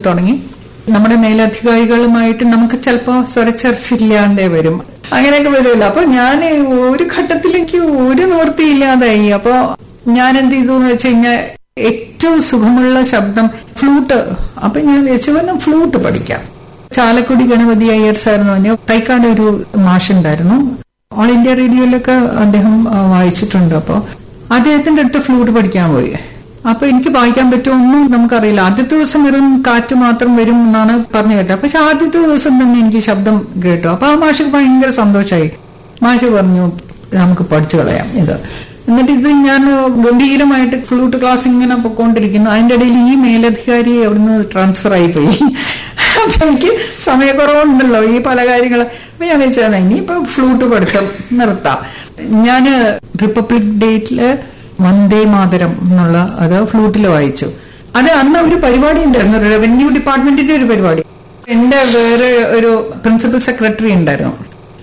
തുടങ്ങി നമ്മുടെ മേലധികാരികളുമായിട്ട് നമുക്ക് ചിലപ്പോ സ്വരച്ചർച്ചില്ലാണ്ടേ വരും അങ്ങനെയൊക്കെ വരുമല്ലോ അപ്പൊ ഞാൻ ഒരു ഘട്ടത്തിലേക്ക് ഒരു നിവൃത്തിയില്ലാതായി അപ്പൊ ഞാൻ എന്ത് ചെയ്തു എന്ന് വെച്ച് കഴിഞ്ഞാൽ ഏറ്റവും സുഖമുള്ള ശബ്ദം ഫ്ലൂട്ട് അപ്പൊ ഞാൻ വിചാരിച്ചു ഫ്ലൂട്ട് പഠിക്കാം ചാലക്കുടി ഗണപതി അയ്യർ സാർ എന്ന് പറഞ്ഞ തൈക്കാട് ഒരു മാഷുണ്ടായിരുന്നു ഓൾ ഇന്ത്യ റേഡിയോയിലൊക്കെ അദ്ദേഹം ആ, വായിച്ചിട്ടുണ്ട് അപ്പോൾ അദ്ദേഹത്തിന്റെ അടുത്ത് ഫ്ലൂട്ട് പഠിക്കാൻ പോയി അപ്പൊ എനിക്ക് വായിക്കാൻ പറ്റുമോ ഒന്നും നമുക്കറിയില്ല ആദ്യത്തെ ദിവസം വെറും കാറ്റ് മാത്രം വരും എന്നാണ് പറഞ്ഞു കേട്ടത് പക്ഷെ ആദ്യത്തെ ദിവസം തന്നെ എനിക്ക് ശബ്ദം കേട്ടു അപ്പൊ ആ മാഷക്ക് ഭയങ്കര സന്തോഷമായി മാഷ് പറഞ്ഞു നമുക്ക് പഠിച്ചു കളയാം ഇത് എന്നിട്ട് ഇത് ഞാൻ ഗംഭീരമായിട്ട് ഫ്ലൂട്ട് ക്ലാസ് ഇങ്ങനെ പൊക്കോണ്ടിരിക്കുന്നു അതിന്റെ ഇടയിൽ ഈ മേലധികാരി അവിടുന്ന് ട്രാൻസ്ഫർ ആയി പോയി അപ്പൊ എനിക്ക് സമയക്കുറവുണ്ടല്ലോ ഈ പല കാര്യങ്ങൾ അപ്പൊ ഞാൻ വെച്ചാൽ ഇനിയിപ്പോ ഫ്ലൂട്ട് പഠിത്തം നിർത്താം ഞാന് റിപ്പബ്ലിക് ഡേറ്റില് വന്ദേ മാതരം എന്നുള്ള അത് ഫ്ലൂട്ടിൽ വായിച്ചു അത് അന്ന് ഒരു പരിപാടി ഉണ്ടായിരുന്നു റവന്യൂ ഡിപ്പാർട്ട്മെന്റിന്റെ ഒരു പരിപാടി എന്റെ വേറെ ഒരു പ്രിൻസിപ്പൽ സെക്രട്ടറി ഉണ്ടായിരുന്നു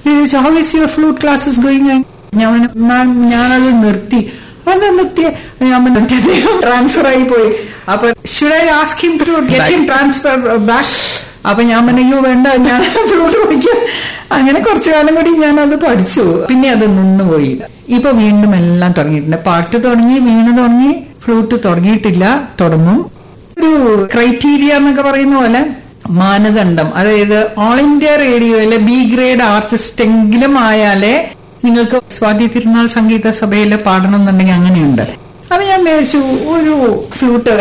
how is your flute classes going ഞാൻ മാം ഞാനത് നിർത്തി അത് നിർത്തിയ ഞാൻ അദ്ദേഹം ട്രാൻസ്ഫർ ആയി പോയി അപ്പൊ should I ask him to get him transfer back അപ്പൊ ഞാൻ പറഞ്ഞു വേണ്ട ഞാൻ ഫ്ലൂട്ട് പഠിക്കാം അങ്ങനെ കുറച്ചു കാലം കൂടി ഞാൻ അത് പഠിച്ചു പിന്നെ അത് നിന്നുപോയി ഇപ്പൊ വീണ്ടും എല്ലാം തുടങ്ങിയിട്ടുണ്ട് പാട്ട് തുടങ്ങി വീണ് തുടങ്ങി ഫ്ലൂട്ട് തുടങ്ങിയിട്ടില്ല തുടങ്ങും ഒരു ക്രൈറ്റീരിയ എന്നൊക്കെ പറയുന്ന പോലെ മാനദണ്ഡം അതായത് ഓൾ ഇന്ത്യ റേഡിയോയിലെ ബി ഗ്രേഡ് ആർട്ടിസ്റ്റ് എങ്കിലും ആയാലേ നിങ്ങൾക്ക് സ്വാതി തിരുനാൾ സംഗീത സഭയിൽ പാടണം എന്നുണ്ടെങ്കിൽ അങ്ങനെയുണ്ട് അപ്പൊ ഞാൻ വിചാരിച്ചു ഒരു ഫ്ലൂട്ട്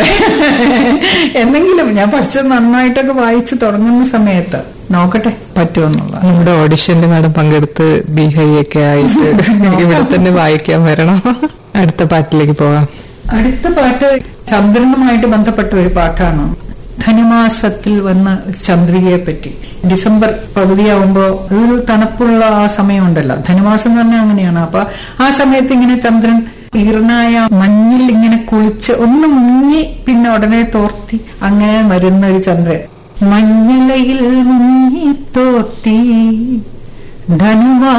എന്തെങ്കിലും ഞാൻ പഠിച്ചത് നന്നായിട്ടൊക്കെ വായിച്ചു തുടങ്ങുന്ന സമയത്ത് നോക്കട്ടെ പറ്റുമെന്നുള്ള നമ്മുടെ ഓഡിഷനിൽ മാഡം പങ്കെടുത്ത് ബി ഹൈ ഒക്കെ ആയിട്ട് ഇവിടെ തന്നെ വായിക്കാൻ വരണം അടുത്ത പാട്ടിലേക്ക് പോകാം അടുത്ത പാട്ട് ചന്ദ്രനുമായിട്ട് ബന്ധപ്പെട്ട ഒരു പാട്ടാണ് ധനുമാസത്തിൽ വന്ന ചന്ദ്രികയെ പറ്റി ഡിസംബർ പകുതിയാവുമ്പോ ഒരു തണുപ്പുള്ള ആ സമയമുണ്ടല്ലോ ധനുമാസം എന്ന് പറഞ്ഞാൽ അങ്ങനെയാണ് അപ്പൊ ആ സമയത്ത് ഇങ്ങനെ ചന്ദ്രൻ ഈർണായ മഞ്ഞിൽ ഇങ്ങനെ കുളിച്ച് ഒന്ന് മുങ്ങി പിന്നെ ഉടനെ തോർത്തി അങ്ങനെ വരുന്ന ഒരു ചന്ദ്രൻ മഞ്ഞലയിൽ മുങ്ങി തോർത്തി ധനുവാ